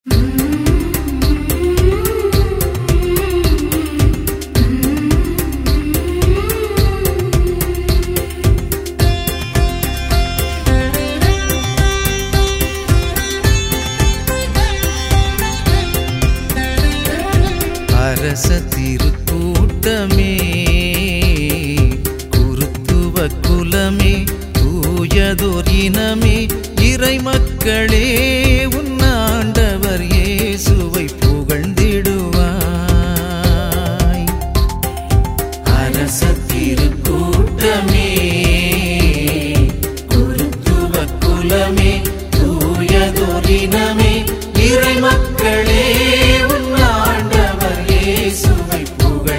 அரச திருக்கூட்டமே குருத்துவ குலமே தூயதோர் இனமே இறை மக்களே உன்னாண்டவர் இயேசுவை புகழ்ந்திடுவாய் அரச திருக்கூட்டமே குருத்துவ குலமே தூயதோர் இனமே இறை மக்களே உன்னாண்டவர் இயேசுவை புகழ்ந்திடுவாய்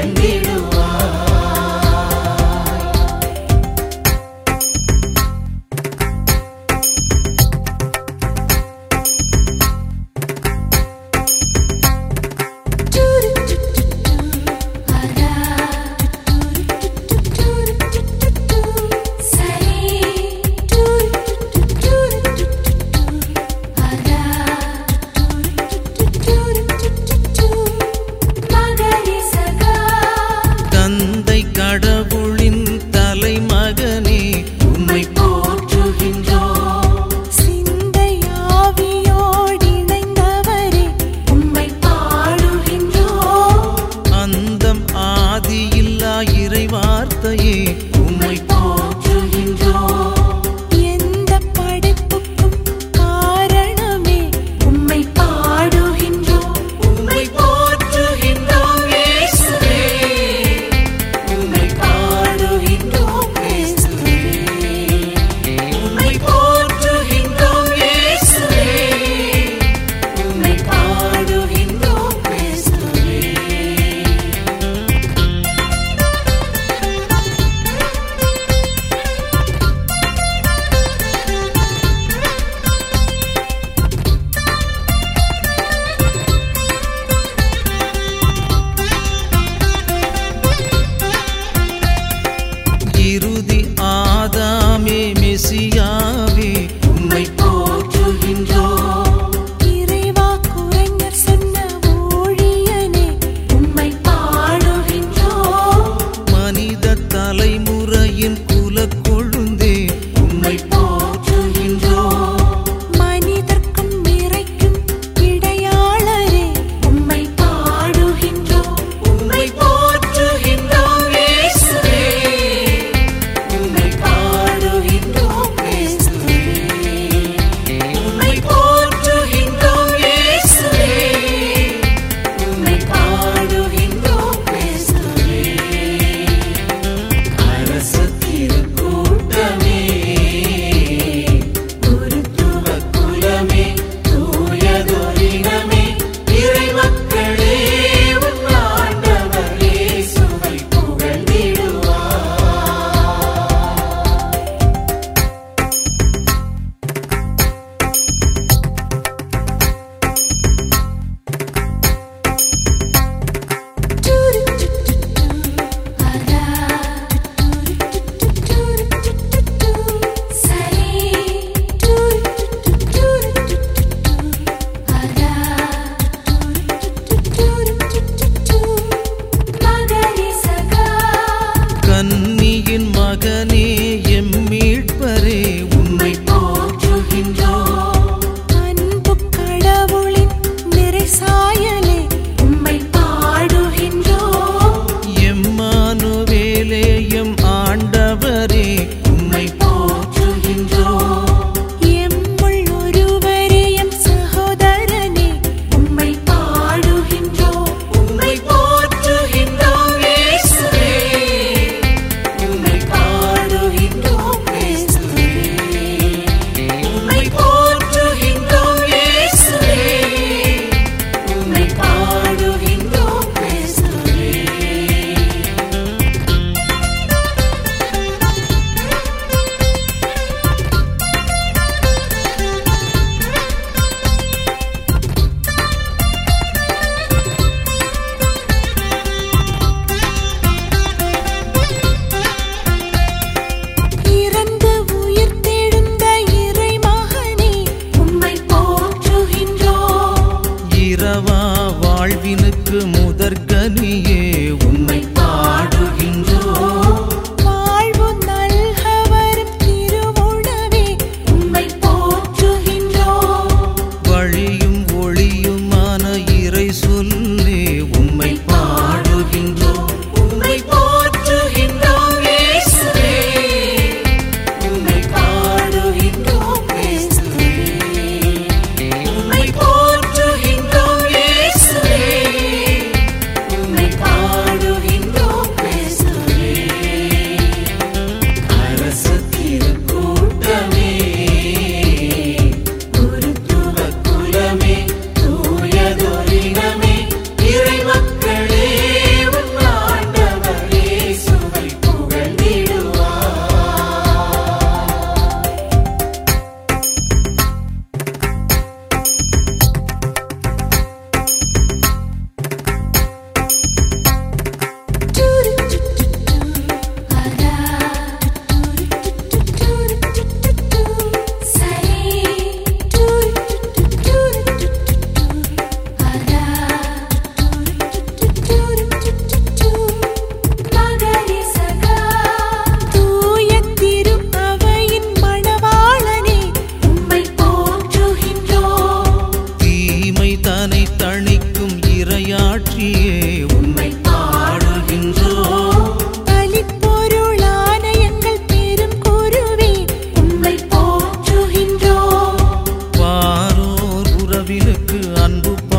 பிறவா வாழ்வினுக்கு முதற்கனியே உம்மை பாடுகின்றோம் வாழ்வு நல்கவரும் திருவுணவே உம்மை போற்றுகின்றோம் வழியும் ஒளியுமான இறை சொல்லே உம்மை பாடுகின்றோம் உம்மை போற்றுகின்றோம் இயேசுவே உம்மை பாடுகின்றோம் இயேசுவே உம்மை போற்றுகின்றோம் இயேசுவே உம்மை பாடுகின்றோம் இயேசுவே அரச திருக்கூட்டமே குருத்துவ குலமே தூயதொரினமே இறை மக்களே உன் ஆண்டவர் இயேசுவை புகழ்ந்திடுவார் தூய திரு அவையின் மணவாளனே உம்மை போற்றுகின்றோம் தீமை தனை தணிக்கும் இரையாற்றியே உம்மை பாடுகின்றோம் பலிப்பொருளான எங்கள் பெரும் குருவே உம்மை போற்றுகின்றோம் பாரோர் உறவினுக்கு அன்பு